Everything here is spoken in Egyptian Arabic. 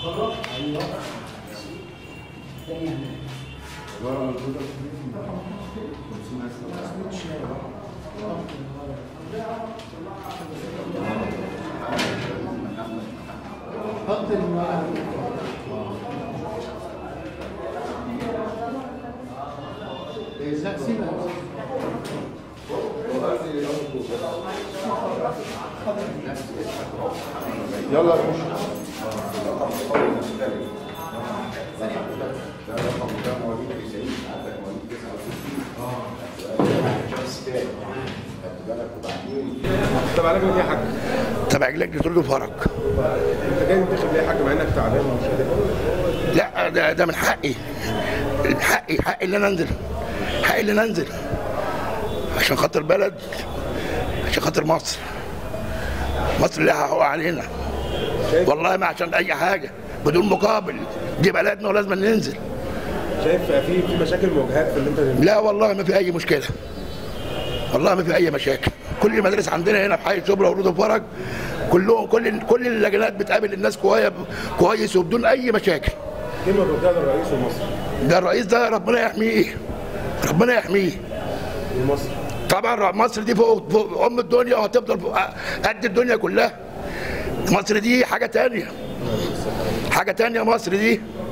حط الملعب إيه، سيبها يلا يا باشا ده رقم ده مواليد 90 عندك مواليد 69 خدت بالك وبعدين طب علاج ايه يا حاج؟ تبع لجنه رد فرج انت جاي تنتخب ليه يا حاج مع انك تعبان ومش قادر لا ده, ده من حقي من حقي حقي ان انا انزل حقي ان انا انزل عشان خاطر بلد عشان خاطر مصر مصر لها حقوق علينا شايف والله ما عشان اي حاجه بدون مقابل دي بلدنا ولازم ننزل شايف في في مشاكل مواجهات في اللي انت لا والله ما في اي مشكله والله ما في اي مشاكل كل المدارس عندنا هنا في حي شبرا ورود الفرج كلهم كل كل اللجنات بتقابل الناس كويس كويس وبدون اي مشاكل كلمه توجهها للرئيس ومصر ده الرئيس ده ربنا يحميه ربنا يحميه ومصر طبعا مصر دي فوق, فوق ام الدنيا وهتفضل فوق قد الدنيا كلها مصر دي حاجه تانية حاجه تانية مصر دي